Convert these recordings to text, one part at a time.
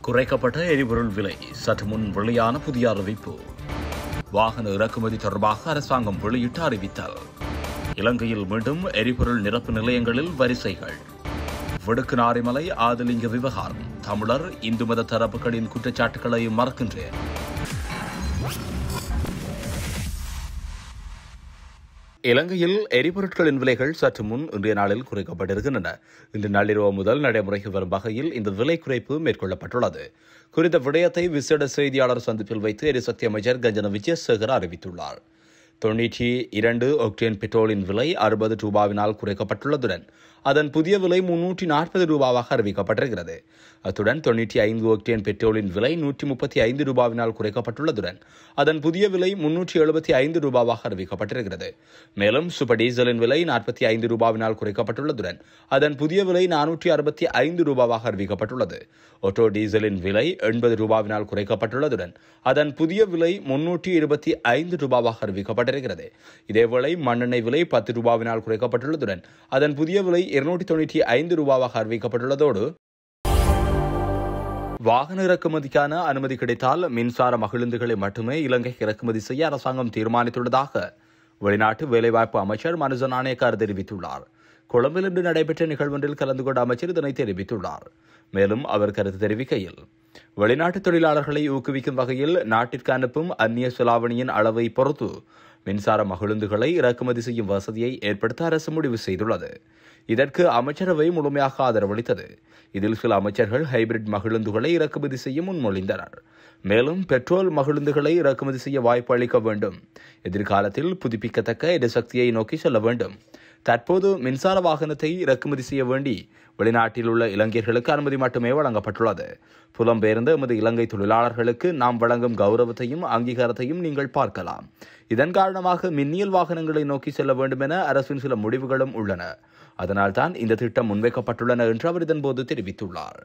குறைக்கப்பட்ட எரிபொருள் விலை சற்று முன் வெளியான புதிய அறிவிப்பு வாகன இறக்குமதி தொடர்பாக அரசாங்கம் வெளியிட்ட அறிவித்தல் இலங்கையில் மீண்டும் எரிபொருள் நிரப்பு நிலையங்களில் வரிசைகள் விடுக்கு நாரிமலை ஆதிலிங்க விவகாரம் தமிழர் இந்து மத தரப்புகளின் குற்றச்சாட்டுகளை மறக்கின்றேன் இலங்கையில் எரிபொருட்களின் விலைகள் சற்று முன் இன்றைய நாளில் குறைக்கப்பட்டிருக்கின்றன இன்று நள்ளிரவு முதல் நடைமுறைக்கு வரும் வகையில் இந்த விலை குறைப்பு மேற்கொள்ளப்பட்டுள்ளது குறித்த விடயத்தை விசேட செய்தியாளர் சந்திப்பில் வைத்து எரிசக்தி அமைச்சர் கஞ்சன விஜயசேகர் அறிவித்துள்ளார் தொன்னூற்றி இரண்டு ஒக்டேன் பெட்ரோலின் விலை அறுபது ரூபாவினால் குறைக்கப்பட்டுள்ளதுடன் அதன் புதிய விலை முன்னூற்றி நாற்பது ரூபாவாக அறிவிக்கப்பட்டிருக்கிறது அத்துடன் தொன்னூற்றி ஐந்து ஒக்டேன் பெட்ரோலின் விலை நூற்றி முப்பத்தி ஐந்து ரூபாவினால் குறைக்கப்பட்டுள்ளதுடன் அதன் புதிய விலை முன்னூற்றி எழுபத்தி ஐந்து ரூபாவாக அறிவிக்கப்பட்டிருக்கிறது மேலும் சூப்பர் டீசலின் விலை நாற்பத்தி ஐந்து ரூபாவினால் குறைக்கப்பட்டுள்ளதுடன் அதன் புதிய விலை நானூற்றி அறுபத்தி ஐந்து ரூபாவாக அறிவிக்கப்பட்டுள்ளது ஆட்டோ டீசலின் விலை எண்பது ரூபாவினால் குறைக்கப்பட்டுள்ளதுடன் அதன் புதிய விலை முன்னூற்றி இருபத்தி ஐந்து ரூபாவாக அறிவிக்கப்பட்டிருக்கிறது இதேவேளை மண்ணெண்ணெய் விலை பத்து ரூபாவினால் குறைக்கப்பட்டுள்ளதுடன் அதன் புதிய விலை இருநூற்றி தொண்ணூற்றி ஐந்து ரூபாவாக அறிவிக்கப்பட்டுள்ளதோடு வாகன இறக்குமதிக்கான அனுமதி கிடைத்தால் மின்சார மகிழுந்துகளை மட்டுமே இலங்கை இறக்குமதி செய்ய அரசாங்கம் தீர்மானித்துள்ளதாக வெளிநாட்டு வேலைவாய்ப்பு அமைச்சர் மனுஜ நாணயக்கார் தெரிவித்துள்ளார் கொழும்பில் இன்று நடைபெற்ற நிகழ்வொன்றில் கலந்து கொண்ட அமைச்சர் இதனை தெரிவித்துள்ளார் மேலும் அவர் கருத்து தெரிவிக்கையில் வெளிநாட்டு தொழிலாளர்களை ஊக்குவிக்கும் வகையில் நாட்டிற்கு அனுப்பும் அந்நிய செலாவணியின் அளவை பொறுத்து மின்சார மகிழுந்துகளை இறக்குமதி செய்யும் வசதியை ஏற்படுத்த அரசு முடிவு செய்துள்ளது இதற்கு அமைச்சரவை முழுமையாக ஆதரவளித்தது இதில் சில அமைச்சர்கள் ஹைபிரிட் மகிழுந்துகளை இறக்குமதி செய்ய முன்மொழிந்தனர் மேலும் பெட்ரோல் மகிழுந்துகளை இறக்குமதி செய்ய வாய்ப்பு அளிக்க வேண்டும் எதிர்காலத்தில் புதுப்பிக்கத்தக்க எரிசக்தியை நோக்கி செல்ல வேண்டும் தற்போது மின்சார வாகனத்தை இறக்குமதி செய்ய வேண்டி வெளிநாட்டில் உள்ள இளைஞர்களுக்கு அனுமதி மட்டுமே வழங்கப்பட்டுள்ளது புலம்பெயர்ந்த எமது இலங்கை தொழிலாளர்களுக்கு நாம் வழங்கும் கௌரவத்தையும் அங்கீகாரத்தையும் நீங்கள் பார்க்கலாம் இதன் காரணமாக மின்னியல் வாகனங்களை நோக்கி செல்ல வேண்டும் என அரசின் சில முடிவுகளும் உள்ளன அதனால்தான் இந்த திட்டம் முன்வைக்கப்பட்டுள்ளன என்று அவர் இதன்போது தெரிவித்துள்ளார்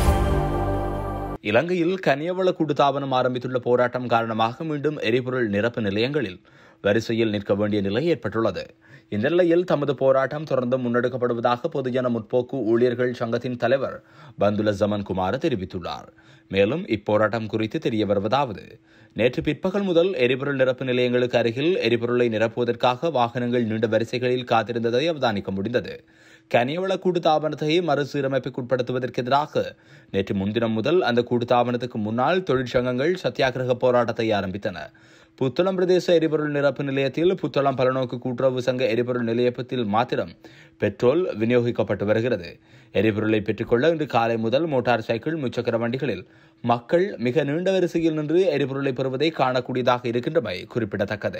இலங்கையில் கனியவள கூட்டுத்தாபனம் ஆரம்பித்துள்ள போராட்டம் காரணமாக மீண்டும் எரிபொருள் நிரப்பு நிலையங்களில் வரிசையில் நிற்க வேண்டிய நிலை ஏற்பட்டுள்ளது இந்த நிலையில் தமது போராட்டம் தொடர்ந்து முன்னெடுக்கப்படுவதாக பொதுஜன முற்போக்கு ஊழியர்கள் சங்கத்தின் தலைவர் பந்துல ஜமன் குமார் தெரிவித்துள்ளார் மேலும் இப்போராட்டம் குறித்து தெரிய வருவதாவது நேற்று பிற்பகல் முதல் எரிபொருள் நிரப்பு நிலையங்களுக்கு அருகில் எரிபொருளை நிரப்புவதற்காக வாகனங்கள் நீண்ட வரிசைகளில் காத்திருந்ததை அவதானிக்க முடிந்தது கனியவள கூட்டுத்தாபனத்தை மறுசீரமைப்புக்கு உட்படுத்துவதற்கு எதிராக நேற்று முன்தினம் முதல் அந்த கூட்டுத்தாபனத்துக்கு முன்னால் தொழிற்சங்கங்கள் சத்தியாகிரக போராட்டத்தை ஆரம்பித்தன புத்தளம் பிரதேச எரிபொருள் நிரப்பு நிலையத்தில் புத்தளம் பலநோக்கு கூட்டுறவு சங்க எரிபொருள் நிலையத்தில் மாத்திரம் பெட்ரோல் விநியோகிக்கப்பட்டு வருகிறது எரிபொருளை பெற்றுக்கொள்ள இன்று காலை முதல் மோட்டார் சைக்கிள் முச்சக்கர வண்டிகளில் மக்கள் மிக நீண்ட வரிசையில் நின்று எரிபொருளை பெறுவதை காணக்கூடியதாக இருக்கின்றமை குறிப்பிடத்தக்கது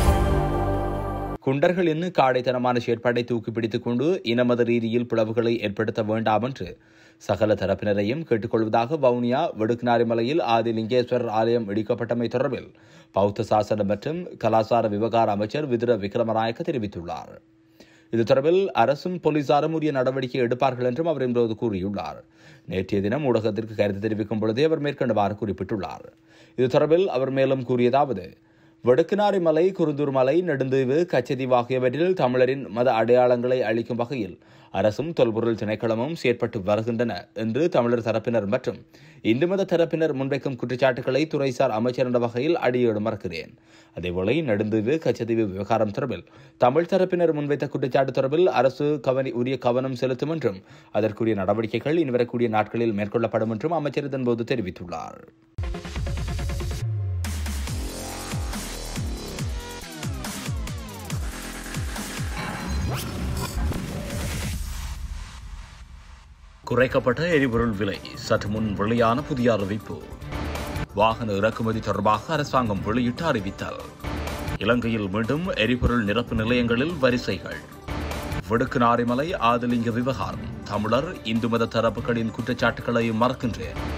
குண்டர்களின் காடைத்தனமான செயற்பாட்டை தூக்கிப்பிடித்துக் கொண்டு இனமத ரீதியில் பிளவுகளை ஏற்படுத்த வேண்டாம் என்று சகல தரப்பினரையும் கேட்டுக்கொள்வதாக வவுனியா வெடுக்குநாரிமலையில் ஆதிலிங்கேஸ்வரர் ஆலயம் இடிக்கப்பட்டமை தொடர்பில் பௌத்த சாசன மற்றும் கலாசார விவகார அமைச்சர் விதுர விக்ரமநாயக்க தெரிவித்துள்ளார் இது தொடர்பில் அரசும் போலீசாரும் உரிய நடவடிக்கை எடுப்பார்கள் என்றும் அவர் இன்றோது கூறியுள்ளார் நேற்றைய தினம் ஊடகத்திற்கு கருத்து தெரிவிக்கும் பொழுதே அவர் மேற்கண்டவாறு குறிப்பிட்டுள்ளார் இது தொடர்பில் அவர் மேலும் கூறியதாவது வடுக்குநாரி மலை குருந்தூர் மலை நெடுந்தீவு கச்சதீவு ஆகியவற்றில் தமிழரின் மத அடையாளங்களை அளிக்கும் வகையில் அரசும் தொல்பொருள் திணைக்களமும் செயற்பட்டு வருகின்றன என்று தமிழர் தரப்பினர் மற்றும் இந்து மத தரப்பினர் முன்வைக்கும் குற்றச்சாட்டுகளை துறைசார் அமைச்சர் என்ற வகையில் அடியோடு மறக்கிறேன் அதேபோல நெடுந்தீவு கச்சதீவு விவகாரம் தொடர்பில் தமிழ் தரப்பினர் முன்வைத்த குற்றச்சாட்டு தொடர்பில் அரசு கவனி உரிய கவனம் செலுத்தும் என்றும் அதற்குரிய நடவடிக்கைகள் இனிவரக்கூடிய நாட்களில் மேற்கொள்ளப்படும் என்றும் அமைச்சர் இதன்போது தெரிவித்துள்ளார் குறைக்கப்பட்ட எரிபொருள் விலை சற்று முன் வெளியான புதிய அறிவிப்பு வாகன இறக்குமதி தொடர்பாக அரசாங்கம் வெளியிட்ட அறிவித்தல் இலங்கையில் மீண்டும் எரிபொருள் நிரப்பு நிலையங்களில் வரிசைகள் விடுக்கு நாரிமலை ஆதிலிங்க விவகாரம் தமிழர் இந்து மத தரப்புகளின் குற்றச்சாட்டுகளை மறக்கின்றேன்